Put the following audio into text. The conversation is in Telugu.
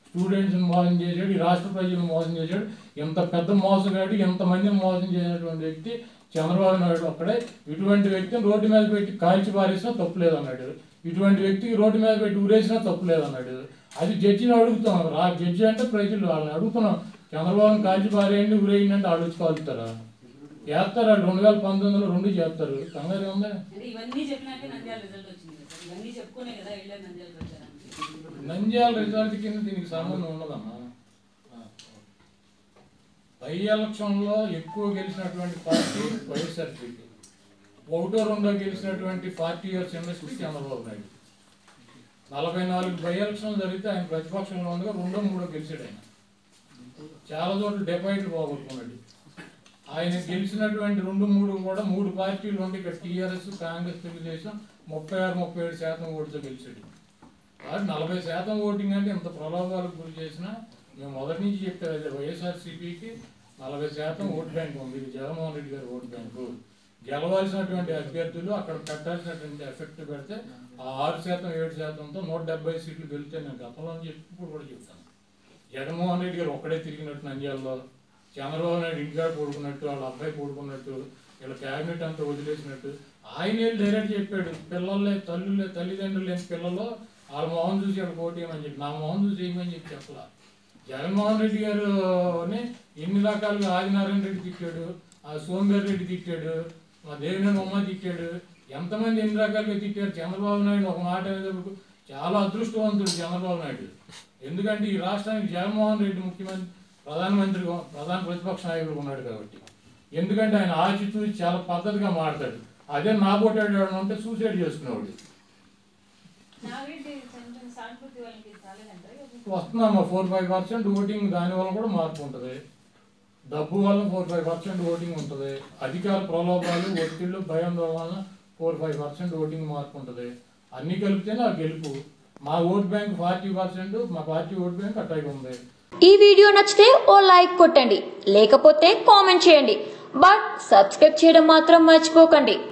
స్టూడెంట్స్ని మోసం చేశాడు ఈ రాష్ట్ర ప్రజలను మోసం చేశాడు ఇంత పెద్ద మోసగాడు ఇంతమందిని మోసం చేసినటువంటి వ్యక్తి చంద్రబాబు నాయుడు ఒక్కడే ఇటువంటి వ్యక్తిని రోడ్డు మీద పెట్టి కాల్చి పారేసినా తప్పులేదు అన్నాడు ఇటువంటి వ్యక్తికి రోడ్డు మీద పెట్టి ఊరేసినా తప్పులేదు అన్నాడు అది జడ్జిని అడుగుతాం రా జడ్జి అంటే ప్రజలు వాళ్ళని అడుగుతున్నాం చంద్రబాబుని కాల్చి పారేయండి ఊరేయండి అంటే ఆలోచించుకోగలుగుతారా చేస్తారు వాళ్ళు రెండు వేల పంతొమ్మిదిలో రెండు చేస్తారు కంగారు ఉందా అంటే ఇవన్నీ చెప్పినాకే నంద్యాల రిజల్ట్ వచ్చింది కదా సార్ ఇవన్నీ చెప్పుకునే కదా వెళ్ళారు నంద్యాల ప్రచారానికి నంద్యాల రిజల్ట్ కింద దీనికి సంబంధం ఉండదమ్మా బై ఎలక్షన్లో ఎక్కువ గెలిచినటువంటి పార్టీ వైఎస్ఆర్సీపీ ఒకటో రెండో గెలిచినటువంటి forty years industry Chandrababu Naidu నలభై నాలుగు బై ఎలక్షన్ జరిగితే ఆయన ప్రతిపక్షంలో ఉండగా రెండో మూడో గెలిచాడు ఆయన చాలా చోట్ల డిపాజిట్లు పోగొట్టుకున్నాడు ఆయన గెలిచినటువంటి రెండు మూడు కూడా మూడు పార్టీలు ఉంటే ఇక్కడ టీఆర్ఎస్ కాంగ్రెస్ తెలుగుదేశం ముప్పై ఆరు ముప్పై ఏడు శాతం ఓటుతో గెలిచాడు కాబట్టి నలభై శాతం ఓటింగ్ అంటే ఇంత ప్రలోభాలకు గురి చేసినా మేము మొదటి నుంచి చెప్పేది అదే వైఎస్ఆర్సీపీకి నలభై శాతం ఓటు బ్యాంక్ ఉంది ఇది జగన్మోహన్ రెడ్డి గారి ఓటు బ్యాంకు గెలవాల్సినటువంటి అభ్యర్థులు అక్కడ పెట్టాల్సినటువంటి ఎఫెక్ట్ పెడితే ఆ ఆరు శాతం ఏడు శాతంతో నూట డెబ్బై సీట్లు గెలిస్తే నేను గతంలో చెప్పి ఇప్పుడు కూడా చెప్తాను జగన్మోహన్ రెడ్డి గారు ఒక్కడే తిరిగినట్టు నంద్యాలలో చంద్రబాబు నాయుడు ఇంటికాడ పడుకున్నట్టు వాళ్ళ అబ్బాయి పడుకున్నట్టు వీళ్ళ క్యాబినెట్ అంతా వదిలేసినట్టు ఆయన వెళ్ళి డైరెక్ట్ చెప్పాడు పిల్లలే తల్లులే తల్లిదండ్రులు లేని పిల్లలు వాళ్ళ మొహం చూసి వాళ్ళకి ఓటు వేయమని చెప్పి నా మొహం చూసి వేయమని చెప్పి చెప్పలా జగన్మోహన్ రెడ్డి గారుని ఎన్ని రకాలుగా ఆదినారాయణ రెడ్డి తిట్టాడు ఆ సోమేశ్వర రెడ్డి తిట్టాడు మా దేవినేని ఉమ్మ తిట్టాడు ఎంతమంది ఎన్ని రకాలుగా తిట్టారు చంద్రబాబు నాయుడు ఒక మాట అనేటప్పుడు చాలా అదృష్టవంతుడు చంద్రబాబు నాయుడు ఎందుకంటే ఈ రాష్ట్రానికి జగన్మోహన్ రెడ్డి ముఖ్యమంత్రి ప్రధానమంత్రిగా ప్రధాన ప్రతిపక్ష నాయకుడు ఉన్నాడు కాబట్టి ఎందుకంటే ఆయన ఆచి చూసి చాలా పద్ధతిగా మాడతాడు అదే నాబోటాడు ఉంటే సూసైడ్ చేసుకునేవాడు నాగరెడ్డి కొంచెం సానుభూతి వాళ్ళకి చాలేదంటారు వస్తుందమ్మా ఫోర్ ఫైవ్ పర్సెంట్ ఓటింగ్ దానివల్ల కూడా మార్పు ఉంటుంది డబ్బు వల్ల ఫోర్ ఫైవ్ పర్సెంట్ ఓటింగ్ ఉంటుంది అధికార ప్రలోభాలు ఒత్తిళ్ళు భయం వలన ఫోర్ ఫైవ్ పర్సెంట్ ఓటింగ్ మార్పు ఉంటుంది అన్ని కలిపితేనే ఆ గెలుపు మా ఓట్ బ్యాంక్ ఫార్టీ పర్సెంట్ మా పార్టీ ఓట్ బ్యాంక్ అట్టాగే ఉంది ఈ వీడియో నచ్చితే ఓ లైక్ కొట్టండి లేకపోతే కామెంట్ చేయండి బట్ సబ్స్క్రైబ్ చేయడం మాత్రం మర్చిపోకండి